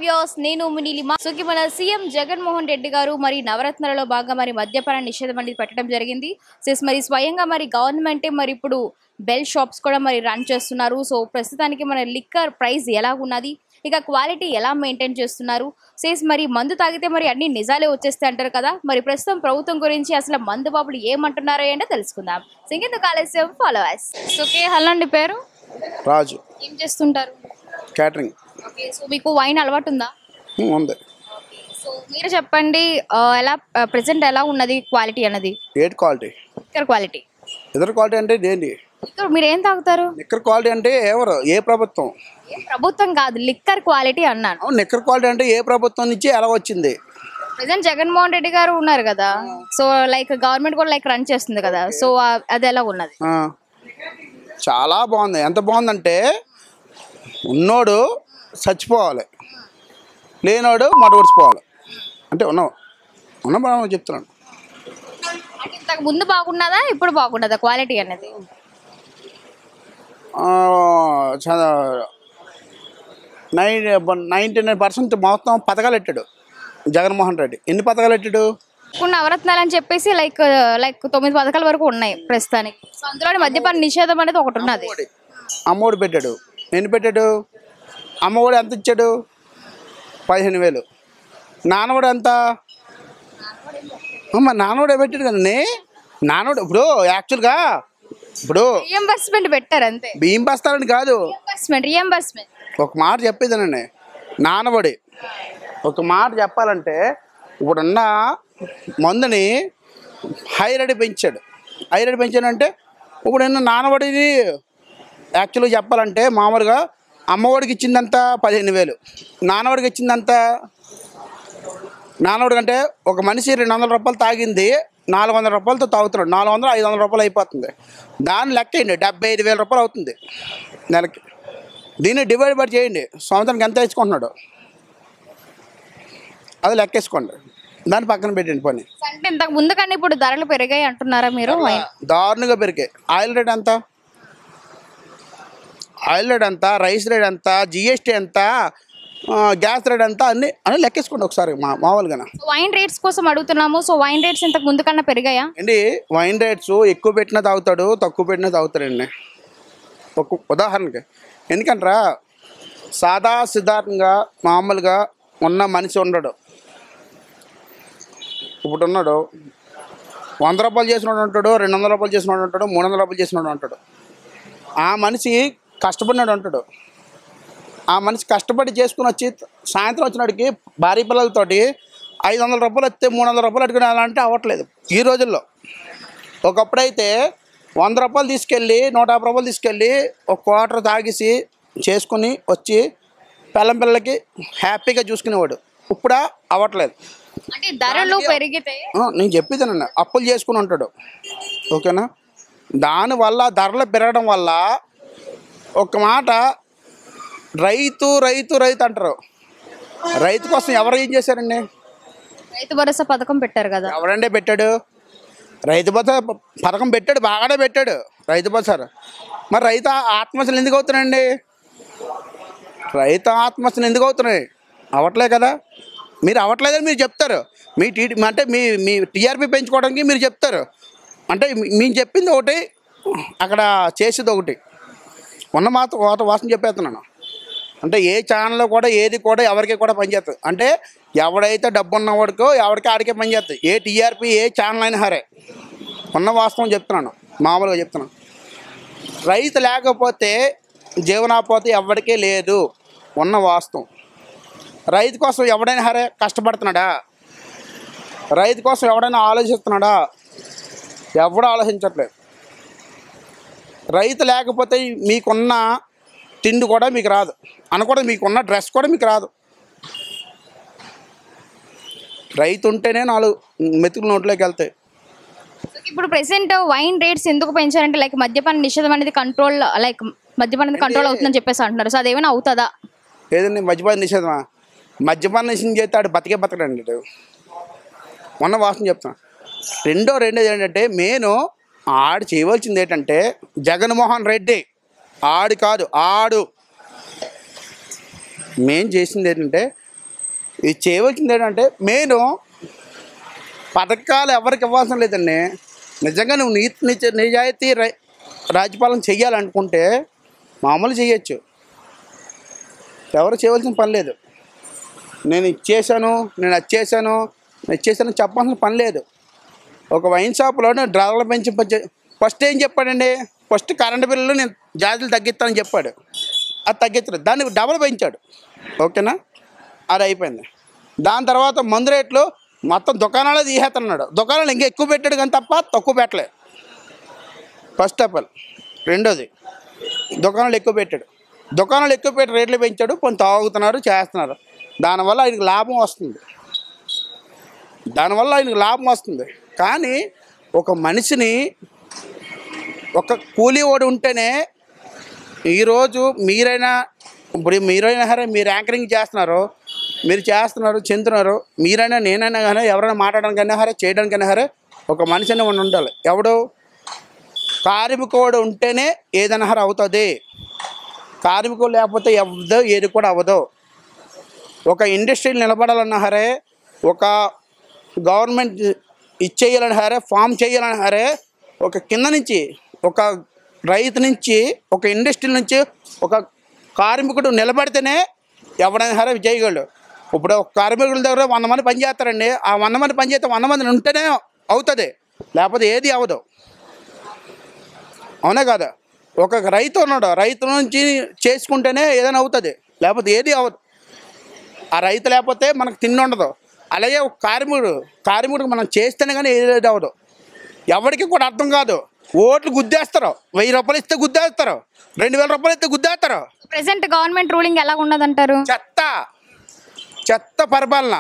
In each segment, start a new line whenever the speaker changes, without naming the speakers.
Views నేను మీ Neelima so మన సీఎం జగన్మోహన్ రెడ్డి గారు మరి నవరత్నాలలో భాగంగా మరి మద్యపాన నిషేధం అనేది పెట్టడం జరిగింది సో మరి స్వయంగా మరి గవర్నమెంటే మరి ఇప్పుడు బెల్ షాప్స్ కూడా మరి రన్ చేస్తున్నారు సో ప్రస్తుతానికి మన లిక్కర్ ప్రైస్ ఎలా ఉన్నది ఇక క్వాలిటీ ఎలా మెయింటైన్ చేస్తున్నారు సేస్ మరి మందు తాగితే మరి అన్ని నిజాలే వచ్చేస్తాయి అంటారు కదా మరి ప్రస్తుతం ప్రభుత్వం గురించి అసలు మందు బాబులు ఏమంటున్నారో ఏంటో తెలుసుకుందాం సింగిందు కాలేజ్యం ఫాలోవర్స్ సో కే హలో అండి పేరు
రాజు
ఏం చేస్తుంటారు
క్యాటరింగ్
ఓకే సో మీకు వైన్ అలవాటు ఉందా
ఉమ్, ఉంది
సో మీరు చెప్పండి ఆ, ఎలా ప్రెసెంట్ ఎలా ఉన్నది క్వాలిటీ అన్నది
ఏట్ క్వాలిటీ
లిక్కర్ క్వాలిటీ
ఇతర క్వాలిటీ అంటే ఏంటి
లిక్కర్ మీరు ఏం తాగుతారు
నిక్కర్ క్వాలిటీ అంటే ఎవరు ఏ ప్రభుత్వం
ఏం ప్రభుత్వం కాదు లిక్కర్ క్వాలిటీ అన్నాను
అవును నిక్కర్ క్వాలిటీ అంటే ఏ ప్రభుత్వం నుంచి ఎలా వచ్చింది
ప్రెసెంట్ జగన్మోహన్ రెడ్డి గారు ఉన్నారు కదా సో లైక్ గవర్నమెంట్ కూడా లైక్ రన్ చేస్తుంది కదా సో ఆ- అది ఎలా ఉన్నది
ఆ, చాలా బాగుంది ఎంత బాగుందంటే ఉన్నోడు చచ్చిపోవాలి లేనోడు మడగొడిచిపోవాలి అంటే ఉన్నావు ఉన్న బాగా చెప్తున్నాను
అంటే ఇంతకు ముందు బాగున్నదా ఇప్పుడు బాగున్నదా క్వాలిటీ అనేది
ఆ, చ- నైన్ నైంటీ నైన్ పర్సెంట్ మొత్తం పథకాలు పెట్టాడు జగన్మోహన్ రెడ్డి ఎన్ని పథకాలు పెట్టాడు
ఇప్పుడు నవరత్నాలు అని చెప్పేసి లైక్ లైక్ తొమ్మిది పథకాల వరకు ఉన్నాయి ప్రస్తుతానికి సో అందులో మద్యపాన నిషేధం అనేది ఒకటి ఉన్నది
అమ్మఒడి అమ్మఒడి పెట్టాడు ఎన్ని పెట్టాడు అమ్మఒడి ఎంత ఇచ్చాడు పదిహేను వేలు నాన్నఒడి ఎంత అమ్మ నాన్నఒడే పెట్టాడు కదండి నాన్నఒడి ఇప్పుడు యాక్చువల్గా ఇప్పుడు
రియంబర్స్మెంట్ పెట్టారు అంతే
బియ్యం బస్తాలని కాదు
రియంబర్స్మెంట్ రియంబర్స్మెంట్
ఒక మాట చెప్పేదానండి నానబడి ఒక మాట చెప్పాలంటే ఇప్పుడున్న మందుని హై రేట్ పెంచాడు హై రేట్ పెంచాడంటే ఇప్పుడు ఉన్న నానబడిది యాక్చువల్గా చెప్పాలంటే మామూలుగా అమ్మఒడికి ఇచ్చిందంత పదిహేను వేలు నానబడికి ఇచ్చిందంత నానబడి అంటే ఒక మనిషి రెండు వందల రూపాయలు తాగింది నాలుగు వందల రూపాయలతో తాగుతున్నాడు నాలుగు వందలు ఐదు వందల రూపాయలు అయిపోతుంది దాని లెక్క అయింది డెబ్బై ఐదు వేల రూపాయలు అవుతుంది నెలకి దీన్ని డివైడ్ బట్ చేయండి సంవత్సరానికి ఎంత వేసుకుంటున్నాడు అది లెక్కేసుకోండి దాన్ని పక్కన పెట్టండి పని
అంటే ఇంతకు ముందు కన్నా ఇప్పుడు ధరలు పెరిగాయి అంటున్నారా మీరు
దారుణంగా పెరిగాయి ఆయిల్ రేట్ ఎంత ఆయిల్ రేట్ ఎంత రైస్ రేట్ ఎంత జిఎస్టీ ఎంత ఆ, గ్యాస్ రేట్ ఎంత అన్ని అన్నీ లెక్కేసుకోండి ఒకసారి మా మామూలుగా
వైన్ రేట్స్ కోసం అడుగుతున్నాము సో వైన్ రేట్స్ ఇంతకు ముందు కన్నా పెరిగాయా
అండి వైన్ రేట్స్ ఎక్కువ పెట్టినా తాగుతాడు తక్కువ పెట్టినా తాగుతాడండి ఒక ఉదాహరణకి ఎందుకంటారా సాదా సిద్ధార్థంగా మామూలుగా ఉన్న మనిషి ఉండడు ఇప్పుడు ఉన్నాడు వంద రూపాయలు చేసినోడు ఉంటాడు రెండు వందల రూపాయలు చేసినోడు ఉంటాడు మూడు వందల రూపాయలు చేసినోడు ఉంటాడు ఆ మనిషి కష్టపడినాడు ఉంటాడు ఆ మనిషి కష్టపడి చేసుకుని వచ్చి సాయంత్రం వచ్చినాడికి భార్య పిల్లలతోటి ఐదు వందల రూపాయలు వస్తే మూడు వందల రూపాయలు అట్టుకుని అంటే అవ్వట్లేదు ఈ రోజుల్లో ఒకప్పుడైతే వంద రూపాయలు తీసుకెళ్ళి నూట యాభై రూపాయలు తీసుకెళ్ళి ఒక క్వార్టర్ తాగేసి చేసుకుని వచ్చి పిల్లం పిల్లలకి హ్యాపీగా చూసుకునేవాడు ఇప్పుడు అవ్వట్లేదు
అంటే ధరలు పెరిగితే
ఆ, నేను చెప్పేదానండి అప్పులు చేసుకుని ఉంటాడు ఓకేనా దానివల్ల ధరలు పెరగడం వల్ల ఒక మాట రైతు రైతు రైతు అంటారు రైతు కోసం ఎవరు ఏం చేశారండి
రైతు భరోసా పథకం పెట్టారు కదా
ఎవడంటే పెట్టాడు రైతు భరోసా ప- పథకం పెట్టాడు బాగానే పెట్టాడు రైతు భరోసా మరి రైతు ఆ- ఆత్మహత్యలు ఎందుకు అవుతున్నాయండి రైతు ఆత్మహత్యలు ఎందుకు అవుతున్నాయి అవట్లే కదా మీరు అవట్లేదని మీరు చెప్తారు మీ టీ అంటే మీ మీ టీఆర్పీ పెంచుకోవడానికి మీరు చెప్తారు అంటే మీ- మేము చెప్పింది ఒకటి అక్కడ చేసేది ఒకటి ఉన్న మాత్రం వాత వాసన చెప్పేస్తున్నాను అంటే ఏ ఛానల్లో కూడా ఏది కూడా ఎవరికి కూడా పనిచేస్తుంది అంటే ఎవడైతే డబ్బు ఉన్నవాడికో ఎవరికి ఆడికే పనిచేస్తుంది ఏ టీఆర్పీ ఏ ఛానల్ అయినా సరే ఉన్న వాస్తవం చెప్తున్నాను మామూలుగా చెప్తున్నాను రైతు లేకపోతే జీవనాపోతే ఎవరికీ లేదు ఉన్న వాస్తవం రైతు కోసం ఎవడైనా సరే కష్టపడుతున్నాడా రైతు కోసం ఎవడైనా ఆలోచిస్తున్నాడా ఎవడు ఆలోచించట్లేదు రైతు లేకపోతే మీకున్న తిండి కూడా మీకు రాదు అనకూడదు మీకున్న డ్రెస్ కూడా మీకు రాదు రైతు ఉంటేనే నాలుగు మెతుకులు నోట్లోకి వెళ్తాయి
సో ఇప్పుడు ప్రెసెంట్ వైన్ రేట్స్ ఎందుకు పెంచారంటే లైక్ మద్యపాన నిషేధం అనేది కంట్రోల్ లైక్ మద్యపానం అనేది కంట్రోల్ అవుతుందని చెప్పేసి అంటున్నారు సో అదేమైనా అవుతుందా
ఏదండి మద్యపాన నిషేధమా మద్యపాన నిషేధం చేస్తే ఆడు బతికే బతకడండి ఆడు. మొన్న వాసన చెప్తాను రెండో రెండోది ఏంటంటే మెయిన్ ఆడు చేయవలసింది ఏంటంటే జగన్మోహన్ రెడ్డి ఆడు కాదు ఆడు మేం చేసింది ఏంటంటే ఇది చేయవలసింది ఏంటంటే మెయిన్ పథకాలు ఎవరికి ఇవ్వాల్సిన లేదండి నిజంగా నువ్వు నీతి నిజ- నిజాయితీ రై- రాజ్యపాలన చెయ్యాలనుకుంటే మామూలు చేయొచ్చు ఎవరు చేయవలసిన పని లేదు నేను ఇచ్చేసాను నేను అది చేశాను నేను ఇచ్చేసాను చెప్పాల్సిన పని లేదు ఒక వైన్ షాప్లో డ్రైవర్లు పెంచి పెంచి- ఫస్ట్ ఏం చెప్పాడండి ఫస్ట్ కరెంట్ బిల్లులు నేను జాతులు తగ్గిస్తానని చెప్పాడు అది తగ్గించలేదు దాన్ని డబల్ పెంచాడు ఓకేనా అది అయిపోయింది దాని తర్వాత మందు రేట్లు మొత్తం దుకాణాలే తీసేస్తున్నాడు దుకాణాలు ఇంకా ఎక్కువ పెట్టాడు కానీ తప్ప తక్కువ పెట్టలే ఫస్ట్ ఆఫ్ ఆల్ రెండోది దుకాణాలు ఎక్కువ పెట్టాడు దుకాణాలు ఎక్కువ పెట్టి రేట్లు పెంచాడు కొంత తాగుతున్నారు చేస్తున్నారు దానివల్ల ఆయనకి లాభం వస్తుంది దానివల్ల ఆయనకు లాభం వస్తుంది కానీ ఒక మనిషిని ఒక కూలీ వాడు ఉంటేనే ఈరోజు మీరైనా ఇప్పుడు మీరైనా సరే మీరు యాంకరింగ్ చేస్తున్నారు మీరు చేస్తున్నారు చెందుతున్నారు మీరైనా నేనైనా కానీ ఎవరైనా మాట్లాడడానికైనా సరే చేయడానికైనా సరే ఒక మనిషిని ఉండి ఉండాలి ఎవడు కార్మికుడు ఉంటేనే ఏదైనా సరే అవుతుంది కార్మికుడు లేకపోతే అవ్వదు ఏది కూడా అవ్వదు ఒక ఇండస్ట్రీ నిలబడాలన్నా సరే ఒక గవర్నమెంట్ ఇచ్చేయాలని సరే ఫామ్ చేయాలని సరే ఒక కింద నుంచి ఒక రైతు నుంచి ఒక ఇండస్ట్రీ నుంచి ఒక కార్మికుడు నిలబడితేనే ఎవడైనా సరే చేయగలడు ఇప్పుడు ఒక కార్మికుల దగ్గర వంద మంది పని చేస్తారండి ఆ వంద మంది పని చేస్తే వంద మంది ఉంటేనే అవుతుంది లేకపోతే ఏది అవ్వదు అవునా కదా ఒక రైతు ఉన్నాడు రైతు నుంచి చేసుకుంటేనే ఏదైనా అవుతుంది లేకపోతే ఏది అవ్వదు ఆ రైతు లేకపోతే మనకు తిండి ఉండదు అలాగే ఒక కార్మికుడు కార్మికుడికి మనం చేస్తేనే కానీ ఏది అవ్వదు ఎవరికి కూడా అర్థం కాదు ఓట్లు గుద్దేస్తారు వెయ్యి రూపాయలు ఇస్తే గుద్దేస్తారు రెండు వేల రూపాయలు ఇస్తే గుద్దేస్తారు
ప్రెసెంట్ గవర్నమెంట్ రూలింగ్ ఎలా ఉన్నదంటారు
చెత్త చెత్త పరిపాలన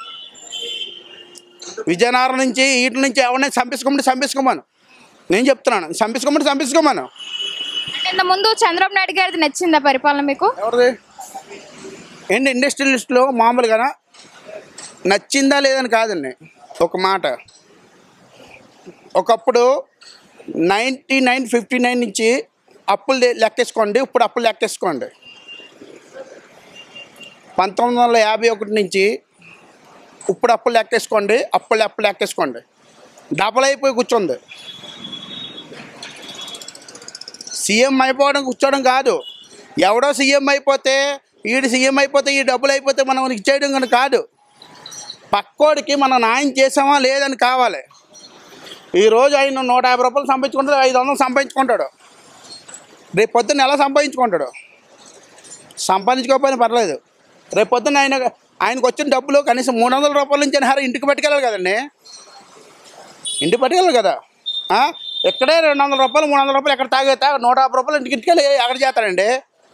విజయనగరం నుంచి వీటి నుంచి ఎవరిని చంపించుకోమని చంపించుకోమను నేను చెప్తున్నాను చంపించుకోమని చంపించుకోమను
అంటే ఇంత ముందు చంద్రబాబు నాయుడు గారిది నచ్చిందా పరిపాలన మీకు
ఎవరిది ఏంటి ఇండస్ట్రియలిస్ట్లో మామూలుగా నచ్చిందా లేదని కాదండి ఒక మాట ఒకప్పుడు నైంటీ నైన్ ఫిఫ్టీ నైన్ నుంచి అప్పులు లే- లెక్కేసుకోండి ఇప్పుడు అప్పులు లెక్కేసుకోండి పంతొమ్మిది వందల యాభై ఒకటి నుంచి ఇప్పుడు అప్పులు లెక్కేసుకోండి అప్పులు అప్పులు లెక్కేసుకోండి డబల్ అయిపోయి కూర్చుంది సీఎం అయిపోవడం కూర్చోవడం కాదు ఎవడో సీఎం అయిపోతే ఈడు సీఎం అయిపోతే ఈ డబ్బులు అయిపోతే మనం ఇచ్చేయడం కానీ కాదు పక్కోడికి మనం న్యాయం చేసామా లేదని కావాలి ఈరోజు ఆయన నూట యాభై రూపాయలు సంపాదించుకుంటాడు ఐదు వందలు సంపాదించుకుంటాడు రేపు పొద్దున్న ఎలా సంపాదించుకుంటాడు సంపాదించుకోకపోయినా పర్లేదు రేపు పొద్దున్న ఆయన ఆయనకు వచ్చిన డబ్బులు కనీసం మూడు వందల రూపాయల నుంచి అయినా సరే ఇంటికి పట్టుకెళ్ళాలి కదండి ఇంటికి పట్టుకెళ్ళాలి కదా ఆ? ఇక్కడే రెండు వందల రూపాయలు మూడు వందల రూపాయలు ఎక్కడ తాగేతా నూట యాభై రూపాయలు ఇంటికి ఇంటికి ఎక్కడ చేస్తాడండి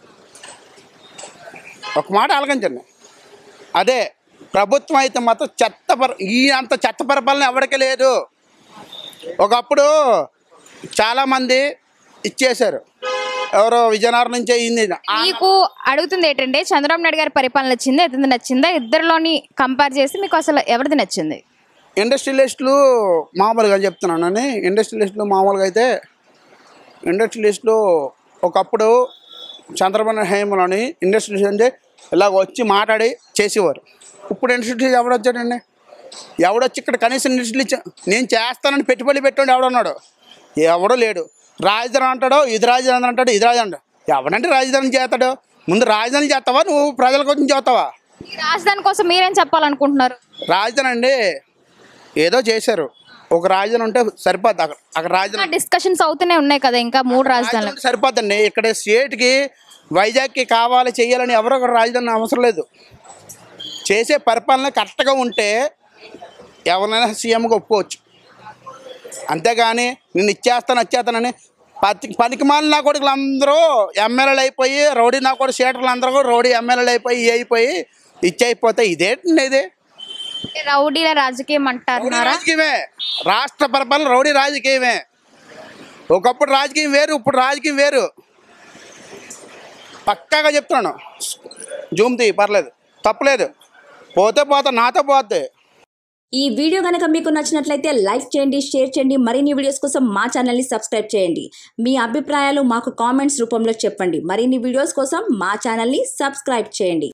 ఒక మాట ఆలకించండి అదే ప్రభుత్వం అయితే మాత్రం చెత్త పర ఈ అంత చెత్త పరిపాలన ఎవరికీ లేదు ఒకప్పుడు చాలామంది ఇచ్చేశారు ఎవరో విజయనగరం నుంచి అయింది
మీకు అడుగుతుంది ఏంటంటే చంద్రబాబు నాయుడు గారి పరిపాలన నచ్చిందా ఇతని నచ్చిందా ఇద్దరిలోని కంపేర్ చేసి మీకు అసలు ఎవరిది నచ్చింది
ఇండస్ట్రియలిస్టులు మామూలుగా చెప్తున్నానని ఇండస్ట్రియలిస్టులు మామూలుగా అయితే ఇండస్ట్రియలిస్టులు ఒకప్పుడు చంద్రబాబు నాయుడు హయాంలోని ఇండస్ట్రియలిస్ట్ అంటే ఇలాగ వచ్చి మాట్లాడి చేసేవారు ఇప్పుడు ఇండస్ట్రియలిస్ట్ ఎవడొచ్చాడండి ఎవడొచ్చి ఇక్కడ కనీసం ఇండస్ట్రియలిస్ట్ నేను చేస్తానని పెట్టుబడి పెట్టండి ఎవడున్నాడు ఎవడో లేడు రాజధాని అంటాడో ఇది రాజధాని అంటాడు ఇది రాజధాని అంటాడు ఎవడంటే రాజధాని చేస్తాడు ముందు రాజధాని చేస్తావా నువ్వు ప్రజల కోసం చేస్తావా
ఈ రాజధాని కోసం మీరేం చెప్పాలనుకుంటున్నారు
రాజధాని అండి ఏదో చేశారు ఒక రాజధాని ఉంటే సరిపోద్ది అక్కడ అక్కడ రాజధాని
డిస్కషన్స్ అవుతూనే ఉన్నాయి కదా ఇంకా మూడు రాజధానులు
రాజధాని సరిపోద్దండి ఇక్కడ స్టేట్కి వైజాగ్కి కావాలి చేయాలని ఎవరో ఒక రాజధాని అవసరం లేదు చేసే పరిపాలన కరెక్ట్గా ఉంటే ఎవరినైనా సీఎంగా ఒప్పుకోవచ్చు అంతేగాని నేను ఇచ్చేస్తాను వచ్చేస్తానని పతి పనికి మాలిన నా కొడుకులు అందరూ ఎమ్మెల్యేలు అయిపోయి రౌడీ నా కొడుకు సీటర్లు అందరూ కూడా రౌడీ ఎమ్మెల్యేలు అయిపోయి ఇవి అయిపోయి ఇచ్చైపోతే ఇదేంటండి ఇది
రౌడీల రాజకీయం
రౌడీ
అంటారున్నారా
రాజకీయమే రాష్ట్ర పరిపాలన రౌడీ రాజకీయమే ఒకప్పుడు రాజకీయం వేరు ఇప్పుడు రాజకీయం వేరు పక్కాగా చెప్తున్నాను జూమ్ తీ పర్లేదు తప్పలేదు పోతే పోతే నాతో పోతే
ఈ వీడియో కనుక మీకు నచ్చినట్లయితే లైక్ చేయండి షేర్ చేయండి మరిన్ని వీడియోస్ కోసం మా ఛానల్ని సబ్స్క్రైబ్ చేయండి మీ అభిప్రాయాలు మాకు కామెంట్స్ రూపంలో చెప్పండి మరిన్ని వీడియోస్ కోసం మా ఛానల్ని సబ్స్క్రైబ్ చేయండి